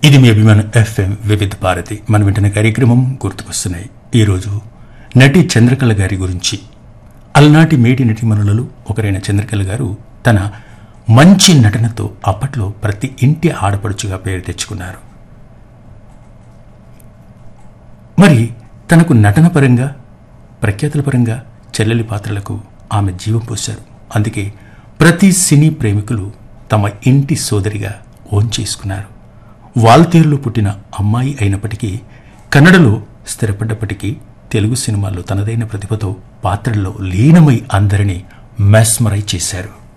ఇది మీ అభిమాన ఎఫ్ఎం వివిధ భారతి మన వింటున్న కార్యక్రమం గుర్తుకొస్తున్నాయి ఈరోజు నటి చంద్రకళ గారి గురించి అలనాటి మేటి నటిమణులలో ఒకరైన చంద్రకళ గారు తన మంచి నటనతో అప్పట్లో ప్రతి ఇంటి ఆడపడుచుగా పేరు తెచ్చుకున్నారు మరి తనకు నటన పరంగా ప్రఖ్యాతుల పరంగా చెల్లెలి పాత్రలకు ఆమె జీవం పోశారు అందుకే ప్రతి సినీ ప్రేమికులు తమ ఇంటి సోదరిగా ఓన్ చేసుకున్నారు వాల్తేరులో పుట్టిన అమ్మాయి అయినప్పటికీ కన్నడలో స్థిరపడ్డప్పటికీ తెలుగు సినిమాల్లో తనదైన ప్రతిభతో పాత్రల్లో లీనమై అందరినీ మెస్మరై చేశారు